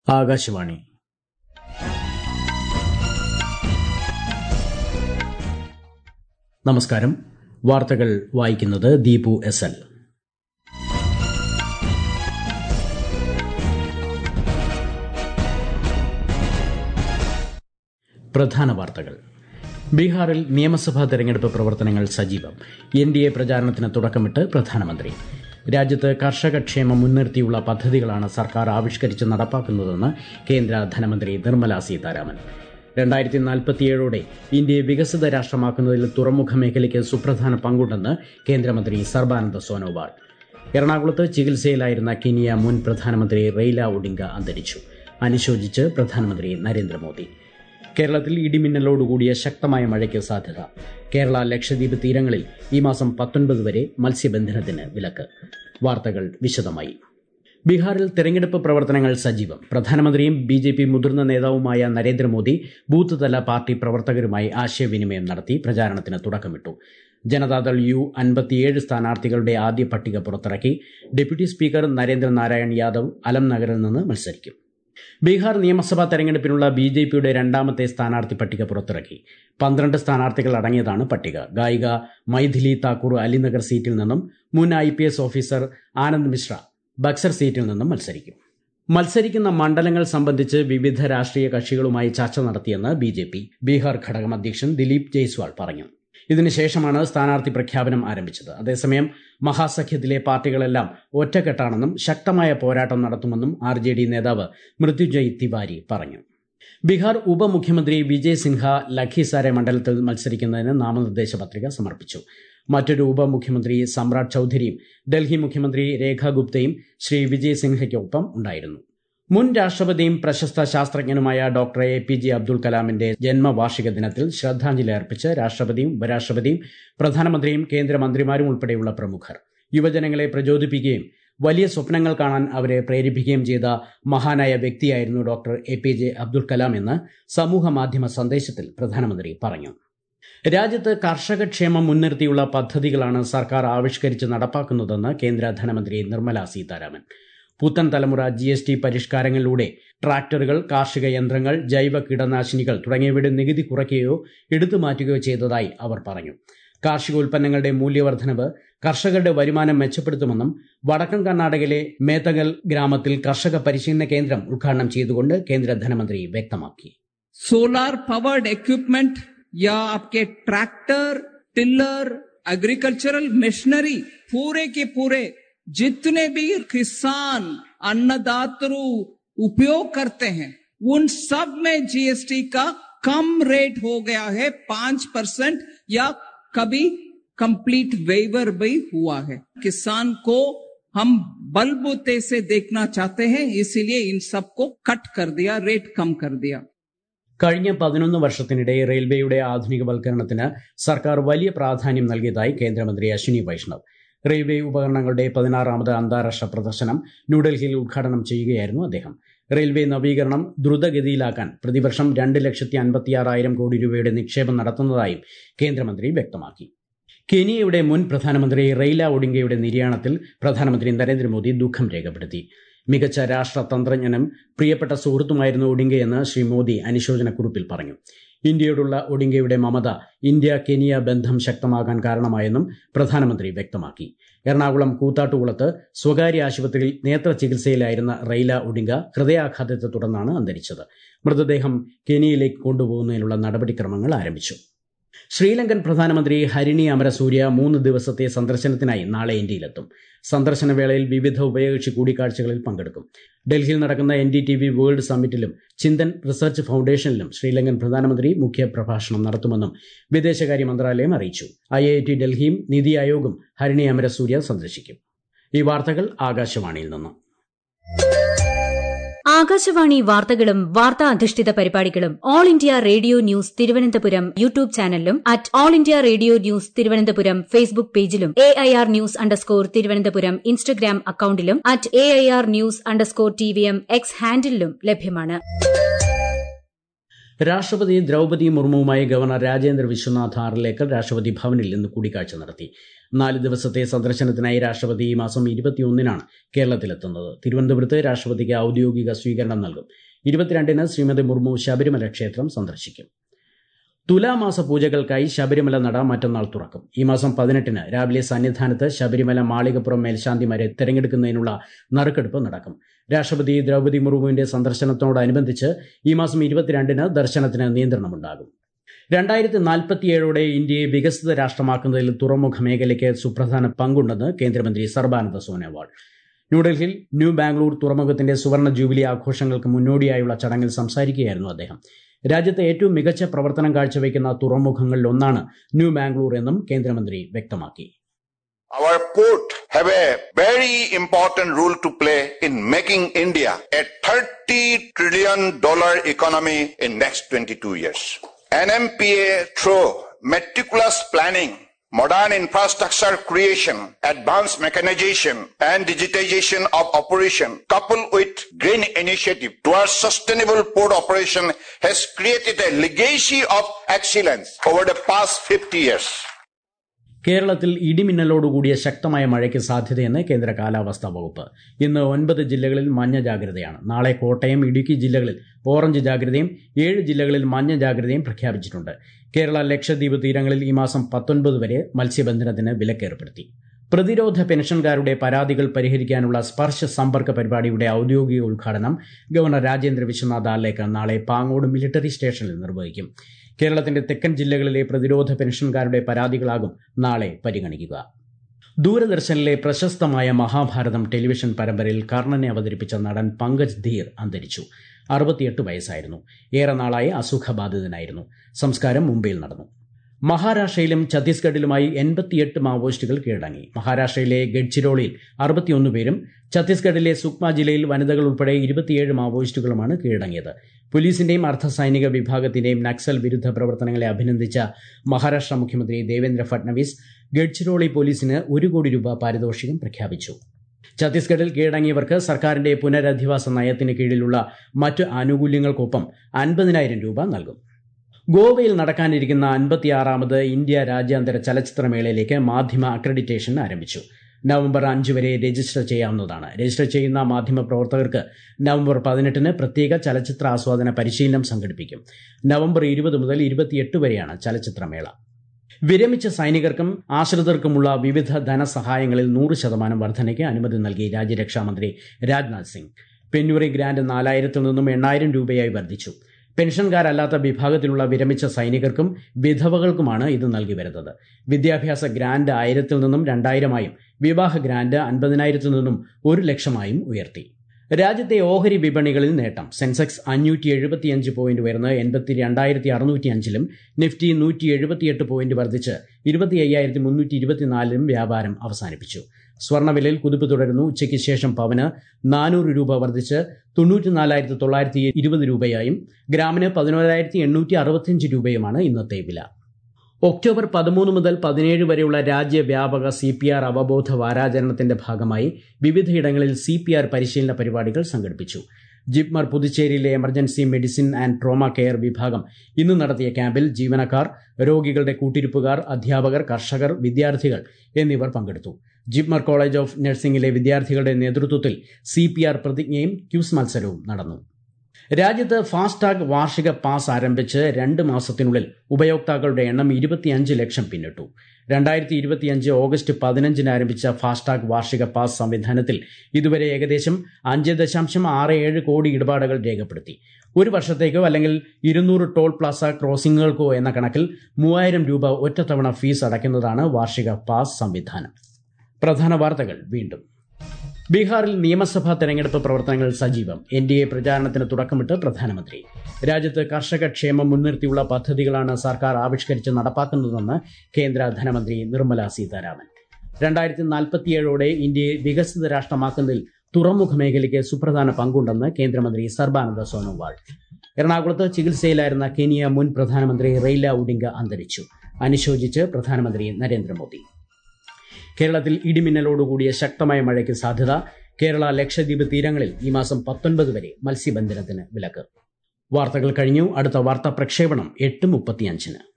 ആകാശവാണി നമസ്കാരം വാർത്തകൾ വായിക്കുന്നത് ദീപു എസ് എൽ പ്രധാന വാർത്തകൾ ബീഹാറിൽ നിയമസഭാ തെരഞ്ഞെടുപ്പ് പ്രവർത്തനങ്ങൾ സജീവം എൻ ഡി എ പ്രചാരണത്തിന് തുടക്കമിട്ട് പ്രധാനമന്ത്രി രാജ്യത്ത് കർഷക ക്ഷേമം മുൻനിർത്തിയുള്ള പദ്ധതികളാണ് സർക്കാർ ആവിഷ്കരിച്ച് നടപ്പാക്കുന്നതെന്ന് കേന്ദ്ര ധനമന്ത്രി നിർമ്മല സീതാരാമൻ രണ്ടായിരത്തി നാൽപ്പത്തിയേഴോടെ ഇന്ത്യയെ വികസിത രാഷ്ട്രമാക്കുന്നതിൽ തുറമുഖ മേഖലയ്ക്ക് സുപ്രധാന പങ്കുണ്ടെന്ന് കേന്ദ്രമന്ത്രി സർബാനന്ദ സോനോവാൾ എറണാകുളത്ത് ചികിത്സയിലായിരുന്ന കെനിയ മുൻ പ്രധാനമന്ത്രി റെയ്ല ഒഡിംഗ അന്തരിച്ചു അനുശോചിച്ച് പ്രധാനമന്ത്രി നരേന്ദ്രമോദി കേരളത്തിൽ ഇടിമിന്നലോടുകൂടിയ ശക്തമായ മഴയ്ക്ക് സാധ്യത കേരള ലക്ഷദ്വീപ് തീരങ്ങളിൽ ഈ മാസം പത്തൊൻപത് വരെ മത്സ്യബന്ധനത്തിന് വിലക്ക് വാർത്തകൾ വിശദമായി ബീഹാറിൽ തെരഞ്ഞെടുപ്പ് പ്രവർത്തനങ്ങൾ സജീവം പ്രധാനമന്ത്രിയും ബി ജെ പി മുതിർന്ന നേതാവുമായ നരേന്ദ്രമോദി ബൂത്ത് തല പാർട്ടി പ്രവർത്തകരുമായി ആശയവിനിമയം നടത്തി പ്രചാരണത്തിന് തുടക്കമിട്ടു ജനതാദൾ യു അൻപത്തിയേഴ് സ്ഥാനാർത്ഥികളുടെ ആദ്യ പട്ടിക പുറത്തിറക്കി ഡെപ്യൂട്ടി സ്പീക്കർ നരേന്ദ്ര നാരായൺ യാദവ് അലം നഗറിൽ നിന്ന് മത്സരിക്കും ബീഹാർ നിയമസഭാ തെരഞ്ഞെടുപ്പിനുള്ള ബി ജെ പിയുടെ രണ്ടാമത്തെ സ്ഥാനാർത്ഥി പട്ടിക പുറത്തിറക്കി പന്ത്രണ്ട് സ്ഥാനാർത്ഥികൾ അടങ്ങിയതാണ് പട്ടിക ഗായിക മൈഥിലി താക്കൂർ അലിനഗർ സീറ്റിൽ നിന്നും മുൻ I P S officer Anand Mishra Buxar സീറ്റിൽ നിന്നും മത്സരിക്കും മത്സരിക്കുന്ന മണ്ഡലങ്ങൾ സംബന്ധിച്ച് വിവിധ രാഷ്ട്രീയ കക്ഷികളുമായി ചർച്ച നടത്തിയെന്ന് ബി ജെ പി ബീഹാർ ഘടകം അധ്യക്ഷൻ ദിലീപ് ജയ്സ്വാൾ പറഞ്ഞു ഇതിനുശേഷമാണ് സ്ഥാനാർത്ഥി പ്രഖ്യാപനം ആരംഭിച്ചത് അതേസമയം മഹാസഖ്യത്തിലെ പാർട്ടികളെല്ലാം ഒറ്റക്കെട്ടാണെന്നും ശക്തമായ പോരാട്ടം നടത്തുമെന്നും ആർ ജെ ഡി നേതാവ് മൃത്യുജയ് തിവാരി പറഞ്ഞു ബീഹാർ ഉപമുഖ്യമന്ത്രി വിജയ് സിൻഹ ലഖീസാരെ മണ്ഡലത്തിൽ മത്സരിക്കുന്നതിന് നാമനിർദ്ദേശ പത്രിക സമർപ്പിച്ചു മറ്റൊരു ഉപമുഖ്യമന്ത്രി സമ്രാട് ചൌധരിയും ഡൽഹി മുഖ്യമന്ത്രി രേഖ ഗുപ്തയും ശ്രീ വിജയ് സിൻഹയ്ക്കൊപ്പം ഉണ്ടായിരുന്നു മുൻ രാഷ്ട്രപതിയും പ്രശസ്ത ശാസ്ത്രജ്ഞനുമായ doctor A P J Abdul കലാമിന്റെ ജന്മവാർഷിക ദിനത്തിൽ ശ്രദ്ധാഞ്ജലി അർപ്പിച്ച് രാഷ്ട്രപതിയും ഉപരാഷ്ട്രപതിയും പ്രധാനമന്ത്രിയും കേന്ദ്രമന്ത്രിമാരും ഉൾപ്പെടെയുള്ള പ്രമുഖർ യുവജനങ്ങളെ പ്രചോദിപ്പിക്കുകയും വലിയ സ്വപ്നങ്ങൾ കാണാൻ അവരെ പ്രേരിപ്പിക്കുകയും ചെയ്ത മഹാനായ വ്യക്തിയായിരുന്നു doctor A P J Abdul Kalam എന്ന് സമൂഹ മാധ്യമ സന്ദേശത്തിൽ പ്രധാനമന്ത്രി പറഞ്ഞു രാജ്യത്ത് കർഷക ക്ഷേമം മുൻനിർത്തിയുള്ള പദ്ധതികളാണ് സർക്കാർ ആവിഷ്കരിച്ച് നടപ്പാക്കുന്നതെന്ന് കേന്ദ്ര ധനമന്ത്രി നിർമ്മല സീതാരാമൻ പുത്തൻ തലമുറ ജി എസ് ടി പരിഷ്കാരങ്ങളിലൂടെ ട്രാക്ടറുകൾ കാർഷിക യന്ത്രങ്ങൾ ജൈവ കീടനാശിനികൾ തുടങ്ങിയവയുടെ നികുതി കുറയ്ക്കുകയോ എടുത്തു മാറ്റുകയോ ചെയ്തതായി അവർ പറഞ്ഞു കാർഷികോൽപ്പന്നങ്ങളുടെ മൂല്യവർദ്ധനവ് കർഷകരുടെ വരുമാനം മെച്ചപ്പെടുത്തുമെന്നും വടക്കൻ കർണാടകയിലെ മേത്തകൽ ഗ്രാമത്തിൽ കർഷക പരിശീലന കേന്ദ്രം ഉദ്ഘാടനം ചെയ്തുകൊണ്ട് കേന്ദ്ര ധനമന്ത്രി വ്യക്തമാക്കി सोलर पावर्ड इक्विपमेंट या आपके ट्रैक्टर टिलर एग्रीकल्चरल मशीनरी पूरे के पूरे जितने भी किसान अन्नदातरु उपयोग करते हैं उन सब में जीएसटी का कम रेट हो गया है पांच परसेंट या कभी कंप्लीट वेवर भी हुआ है किसान को हम बलबूते से देखना चाहते हैं इसीलिए इन सबको कट कर दिया रेट कम कर दिया കഴിഞ്ഞ പതിനൊന്ന് വർഷത്തിനിടെ റെയിൽവേയുടെ ആധുനികവൽക്കരണത്തിന് സർക്കാർ വലിയ പ്രാധാന്യം നൽകിയതായി കേന്ദ്രമന്ത്രി അശ്വിനി വൈഷ്ണവ് റെയിൽവേ ഉപകരണങ്ങളുടെ പതിനാറാമത് അന്താരാഷ്ട്ര പ്രദർശനം ന്യൂഡൽഹിയിൽ ഉദ്ഘാടനം ചെയ്യുകയായിരുന്നു അദ്ദേഹം റെയിൽവേ നവീകരണം ദ്രുതഗതിയിലാക്കാൻ പ്രതിവർഷം രണ്ട് ലക്ഷത്തി അൻപത്തിയാറായിരം കോടി രൂപയുടെ നിക്ഷേപം നടത്തുന്നതായും കേന്ദ്രമന്ത്രി വ്യക്തമാക്കി കെനിയയുടെ മുൻ പ്രധാനമന്ത്രി റെയ്ല ഒഡിംഗയുടെ നിര്യാണത്തിൽ പ്രധാനമന്ത്രി നരേന്ദ്രമോദി ദുഃഖം രേഖപ്പെടുത്തി മികച്ച രാഷ്ട്രതന്ത്രജ്ഞനും പ്രിയപ്പെട്ട സുഹൃത്തുമായിരുന്നു ഒഡിംഗയെന്ന് ശ്രീ മോദി അനുശോചനക്കുറിപ്പിൽ പറഞ്ഞു ഇന്ത്യയോടുള്ള ഒഡിംഗയുടെ മമത ഇന്ത്യ കെനിയ ബന്ധം ശക്തമാകാൻ കാരണമായെന്നും പ്രധാനമന്ത്രി വ്യക്തമാക്കി എറണാകുളം കൂത്താട്ടുകുളത്ത് സ്വകാര്യ ആശുപത്രിയിൽ നേത്ര ചികിത്സയിലായിരുന്ന റെയ്ല ഒഡിംഗ ഹൃദയാഘാതത്തെ തുടർന്നാണ് അന്തരിച്ചത് മൃതദേഹം കെനിയയിലേക്ക് കൊണ്ടുപോകുന്നതിനുള്ള നടപടിക്രമങ്ങൾ ആരംഭിച്ചു ശ്രീലങ്കൻ പ്രധാനമന്ത്രി ഹരിണി അമരസൂര്യ മൂന്ന് ദിവസത്തെ സന്ദർശനത്തിനായി നാളെ ഇന്ത്യയിലെത്തും സന്ദർശന വേളയിൽ വിവിധ ഉഭയകക്ഷി കൂടിക്കാഴ്ചകളിൽ പങ്കെടുക്കും ഡൽഹിയിൽ നടക്കുന്ന N D T V world സമ്മിറ്റിലും ചിന്തൻ റിസർച്ച് ഫൗണ്ടേഷനിലും ശ്രീലങ്കൻ പ്രധാനമന്ത്രി മുഖ്യ പ്രഭാഷണം നടത്തുമെന്നും വിദേശകാര്യ മന്ത്രാലയം അറിയിച്ചു ഐ ഐ ടി ഡൽഹിയും നിതി ആയോഗും ഹരിണി അമരസൂര്യ സന്ദർശിക്കും ഈ വാർത്തകൾ ആകാശവാണിയിൽ നിന്ന് ആകാശവാണി വാർത്തകളും വാർത്താ അധിഷ്ഠിത പരിപാടികളും all India radio news Thiruvananthapuram YouTube ചാനലിലും at all India radio news Thiruvananthapuram Facebook പേജിലും A I R news underscore Thiruvananthapuram Instagram അക്കൌണ്ടിലും at A I R news underscore T V M X ഹാൻഡിലും ലഭ്യമാണ് രാഷ്ട്രപതി ദ്രൌപതി മുർമുവുമായി ഗവർണർ രാജേന്ദ്ര വിശ്വനാഥ് ആറിലേക്കർ രാഷ്ട്രപതി ഭവനിൽ ഇന്ന് കൂടിക്കാഴ്ച നടത്തി നാല് ദിവസത്തെ സന്ദർശനത്തിനായി രാഷ്ട്രപതി ഈ മാസം ഇരുപത്തിയൊന്നിനാണ് കേരളത്തിലെത്തുന്നത് തിരുവനന്തപുരത്ത് രാഷ്ട്രപതിക്ക് ഔദ്യോഗിക സ്വീകരണം നൽകും ഇരുപത്തിരണ്ടിന് ശ്രീമതി മുർമു ശബരിമല ക്ഷേത്രം സന്ദർശിക്കും തുലാമാസ പൂജകൾക്കായി ശബരിമല നട മറ്റന്നാൾ തുറക്കും ഈ മാസം പതിനെട്ടിന് രാവിലെ സന്നിധാനത്ത് ശബരിമല മാളികപ്പുറം മേൽശാന്തിമാരെ തെരഞ്ഞെടുക്കുന്നതിനുള്ള നറുക്കെടുപ്പ് നടക്കും രാഷ്ട്രപതി ദ്രൗപദി മുർമുവിന്റെ സന്ദർശനത്തോടനുബന്ധിച്ച് ഈ മാസം ഇരുപത്തിരണ്ടിന് ദർശനത്തിന് നിയന്ത്രണമുണ്ടാകും രണ്ടായിരത്തി നാൽപ്പത്തിയേഴോടെ ഇന്ത്യയെ വികസിത രാഷ്ട്രമാക്കുന്നതിൽ തുറമുഖ മേഖലയ്ക്ക് സുപ്രധാന പങ്കുണ്ടെന്ന് കേന്ദ്രമന്ത്രി സർബാനന്ദ സോനോവാൾ ന്യൂഡൽഹിയിൽ ന്യൂ ബാംഗ്ലൂർ തുറമുഖത്തിന്റെ സുവർണ ജൂബിലി ആഘോഷങ്ങൾക്ക് മുന്നോടിയായുള്ള ചടങ്ങിൽ സംസാരിക്കുകയായിരുന്നു അദ്ദേഹം രാജ്യത്തെ ഏറ്റവും മികച്ച പ്രവർത്തനം കാഴ്ചവെക്കുന്ന തുറമുഖങ്ങളിൽ ഒന്നാണ് ന്യൂ ബാംഗ്ലൂർ എന്നും കേന്ദ്രമന്ത്രി വ്യക്തമാക്കി Our port have a very important role to play in making India a 30 trillion dollar economy in next 22 years. NMPA through meticulous planning, modern infrastructure creation, advanced mechanization and digitization of operation coupled with green initiative towards sustainable port operation has created a legacy of excellence over the past 50 years. കേരളത്തിൽ ഇടിമിന്നലോടുകൂടിയ ശക്തമായ മഴയ്ക്ക് സാധ്യതയെന്ന് കേന്ദ്ര കാലാവസ്ഥാ വകുപ്പ് ഇന്ന് ഒൻപത് ജില്ലകളിൽ മഞ്ഞ ജാഗ്രതയാണ് നാളെ കോട്ടയം ഇടുക്കി ജില്ലകളിൽ ഓറഞ്ച് ജാഗ്രതയും ഏഴ് ജില്ലകളിൽ മഞ്ഞ ജാഗ്രതയും പ്രഖ്യാപിച്ചിട്ടുണ്ട് കേരള ലക്ഷദ്വീപ് തീരങ്ങളിൽ ഈ മാസം പത്തൊൻപത് വരെ മത്സ്യബന്ധനത്തിന് വിലക്കേർപ്പെടുത്തി പ്രതിരോധ പെൻഷൻകാരുടെ പരാതികൾ പരിഹരിക്കാനുള്ള സ്പർശ സമ്പർക്ക പരിപാടിയുടെ ഔദ്യോഗിക ഉദ്ഘാടനം ഗവർണർ രാജേന്ദ്ര വിശ്വനാഥ് ആലേക്കർ നാളെ പാങ്ങോട് മിലിറ്ററി സ്റ്റേഷനിൽ നിർവഹിക്കും കേരളത്തിന്റെ തെക്കൻ ജില്ലകളിലെ പ്രതിരോധ പെൻഷൻകാരുടെ പരാതികളാകും നാളെ പരിഗണിക്കുക ദൂരദർശനിലെ പ്രശസ്തമായ മഹാഭാരതം ടെലിവിഷൻ പരമ്പരയിൽ കർണനെ അവതരിപ്പിച്ച നടൻ പങ്കജ് ധീർ അന്തരിച്ചു അറുപത്തിയെട്ട് വയസ്സായിരുന്നു ഏറെ നാളായി അസുഖബാധിതനായിരുന്നു സംസ്കാരം മുംബൈയിൽ നടന്നു മഹാരാഷ്ട്രയിലും ഛത്തീസ്ഗഡിലുമായി എൺപത്തിയെട്ട് മാവോയിസ്റ്റുകൾ കീഴടങ്ങി മഹാരാഷ്ട്രയിലെ ഗഡ്ചിരോളിയിൽ അറുപത്തിയൊന്ന് പേരും ഛത്തീസ്ഗഡിലെ സുക്മ ജില്ലയിൽ വനിതകൾ ഉൾപ്പെടെ ഇരുപത്തിയേഴ് മാവോയിസ്റ്റുകളുമാണ് കീഴടങ്ങിയത് പോലീസിന്റെയും അർദ്ധസൈനിക വിഭാഗത്തിന്റെയും നക്സൽ വിരുദ്ധ പ്രവർത്തനങ്ങളെ അഭിനന്ദിച്ച മഹാരാഷ്ട്ര മുഖ്യമന്ത്രി ദേവേന്ദ്ര ഫട്നവിസ് ഗഡ്ചിരോളി പോലീസിന് ഒരു കോടി രൂപ പാരിതോഷികം പ്രഖ്യാപിച്ചു ഛത്തീസ്ഗഡിൽ കീഴടങ്ങിയവർക്ക് സർക്കാരിന്റെ പുനരധിവാസ നയത്തിന് കീഴിലുള്ള മറ്റ് ആനുകൂല്യങ്ങൾക്കൊപ്പം അൻപതിനായിരം രൂപ നൽകും ഗോവയിൽ നടക്കാനിരിക്കുന്ന അൻപത്തിയാറാമത് ഇന്ത്യ രാജ്യാന്തര ചലച്ചിത്രമേളയിലേക്ക് മാധ്യമ അക്രഡിറ്റേഷൻ ആരംഭിച്ചു നവംബർ അഞ്ച് വരെ രജിസ്റ്റർ ചെയ്യാവുന്നതാണ് രജിസ്റ്റർ ചെയ്യുന്ന മാധ്യമ പ്രവർത്തകർക്ക് നവംബർ പതിനെട്ടിന് പ്രത്യേക ചലച്ചിത്ര ആസ്വാദന പരിശീലനം സംഘടിപ്പിക്കും നവംബർ ഇരുപത് മുതൽ ഇരുപത്തിയെട്ട് വരെയാണ് ചലച്ചിത്രമേള വിരമിച്ച സൈനികർക്കും ആശ്രിതർക്കുമുള്ള വിവിധ ധനസഹായങ്ങളിൽ നൂറ് ശതമാനം വർധനയ്ക്ക് അനുമതി നൽകി രാജ്യരക്ഷാമന്ത്രി രാജ്നാഥ് സിംഗ് പെന്നൂറി ഗ്രാന്റ് നാലായിരത്തിൽ നിന്നും എണ്ണായിരം രൂപയായി വർദ്ധിച്ചു പെൻഷൻകാരല്ലാത്ത വിഭാഗത്തിലുള്ള വിരമിച്ച സൈനികർക്കും വിധവകൾക്കുമാണ് ഇത് നൽകി വരുന്നത് വിദ്യാഭ്യാസ ഗ്രാന്റ് ആയിരത്തിൽ നിന്നും രണ്ടായിരമായും വിവാഹ ഗ്രാന്റ് അൻപതിനായിരത്തിൽ നിന്നും ഒരു ലക്ഷമായും ഉയർത്തി രാജ്യത്തെ ഓഹരി വിപണികളിൽ നേട്ടം സെൻസെക്സ് അഞ്ഞൂറ്റി എഴുപത്തിയഞ്ച് പോയിന്റ് ഉയർന്ന് എൺപത്തി രണ്ടായിരത്തി അറുന്നൂറ്റി അഞ്ചിലും നിഫ്റ്റി നൂറ്റി എഴുപത്തിയെട്ട് പോയിന്റ് വർദ്ധിച്ച് ഇരുപത്തി അയ്യായിരത്തി മുന്നൂറ്റി ഇരുപത്തിനാലിലും വ്യാപാരം അവസാനിപ്പിച്ചു സ്വർണ്ണവിലയിൽ കുതിപ്പ് തുടരുന്നു ഉച്ചയ്ക്ക് ശേഷം പവന് നാനൂറ് രൂപ വർദ്ധിച്ച് തൊണ്ണൂറ്റിനാലായിരത്തി തൊള്ളായിരത്തി ഇരുപത് രൂപയായും ഗ്രാമിന് പതിനോരായിരത്തി എണ്ണൂറ്റി അറുപത്തിയഞ്ച് രൂപയുമാണ് ഇന്നത്തെ വില ഒക്ടോബർ പതിമൂന്ന് മുതൽ പതിനേഴ് വരെയുള്ള രാജ്യവ്യാപക സി പി ആർ അവബോധ വാരാചരണത്തിന്റെ ഭാഗമായി വിവിധയിടങ്ങളിൽ സി പി ആർ പരിശീലന പരിപാടികൾ സംഘടിപ്പിച്ചു ജിപ്മർ പുതുച്ചേരിയിലെ emergency medicine and trauma care വിഭാഗം ഇന്ന് നടത്തിയ ക്യാമ്പിൽ ജീവനക്കാർ രോഗികളുടെ കൂട്ടിരിപ്പുകാർ അധ്യാപകർ കർഷകർ വിദ്യാർത്ഥികൾ എന്നിവർ പങ്കെടുത്തു ജിപ്മർ കോളേജ് ഓഫ് നഴ്സിംഗിലെ വിദ്യാർത്ഥികളുടെ നേതൃത്വത്തിൽ സി പി ആർ പ്രതിജ്ഞയും ക്യൂസ് മത്സരവും നടന്നു രാജ്യത്ത് ഫാസ്ടാഗ് വാർഷിക പാസ് ആരംഭിച്ച് രണ്ട് മാസത്തിനുള്ളിൽ ഉപയോക്താക്കളുടെ എണ്ണം ഇരുപത്തിയഞ്ച് ലക്ഷം പിന്നിട്ടു രണ്ടായിരത്തി ഇരുപത്തിയഞ്ച് ഓഗസ്റ്റ് പതിനഞ്ചിന് ആരംഭിച്ച ഫാസ്ടാഗ് വാർഷിക പാസ് സംവിധാനത്തിൽ ഇതുവരെ ഏകദേശം അഞ്ച് ദശാംശം ആറ് ഏഴ് കോടി ഇടപാടുകൾ രേഖപ്പെടുത്തി ഒരു വർഷത്തേക്കോ അല്ലെങ്കിൽ ഇരുന്നൂറ് ടോൾ പ്ലാസ ക്രോസിംഗുകൾക്കോ എന്ന കണക്കിൽ മൂവായിരം രൂപ ഒറ്റത്തവണ ഫീസ് അടയ്ക്കുന്നതാണ് വാർഷിക പാസ് സംവിധാനം പ്രധാന വാർത്തകൾ വീണ്ടും ബീഹാറിൽ നിയമസഭാ തെരഞ്ഞെടുപ്പ് പ്രവർത്തനങ്ങൾ സജീവം എൻ ഡി എ പ്രചാരണത്തിന് തുടക്കമിട്ട് പ്രധാനമന്ത്രി രാജ്യത്ത് കർഷക ക്ഷേമം മുൻനിർത്തിയുള്ള പദ്ധതികളാണ് സർക്കാർ ആവിഷ്കരിച്ച് നടപ്പാക്കുന്നതെന്ന് കേന്ദ്ര ധനമന്ത്രി നിർമ്മല സീതാരാമൻ രണ്ടായിരത്തി നാൽപ്പത്തിയേഴോടെ ഇന്ത്യയെ വികസിത രാഷ്ട്രമാക്കുന്നതിൽ തുറമുഖ മേഖലയ്ക്ക് സുപ്രധാന പങ്കുണ്ടെന്ന് കേന്ദ്രമന്ത്രി സർബാനന്ദ സോനോവാൾ എറണാകുളത്ത് ചികിത്സയിലായിരുന്ന കെനിയ മുൻ പ്രധാനമന്ത്രി റെയ്ല ഒഡിംഗ അന്തരിച്ചു അനുശോചിച്ച് പ്രധാനമന്ത്രി നരേന്ദ്രമോദി കേരളത്തിൽ ഇടിമിന്നലോടുകൂടിയ ശക്തമായ മഴയ്ക്ക് സാധ്യത കേരള ലക്ഷദ്വീപ് തീരങ്ങളിൽ ഈ മാസം പത്തൊൻപത് വരെ മത്സ്യബന്ധനത്തിന് വിലക്ക് വാർത്തകൾ കഴിഞ്ഞു അടുത്ത വാർത്താ പ്രക്ഷേപണം എട്ട് മുപ്പത്തിയഞ്ചിന്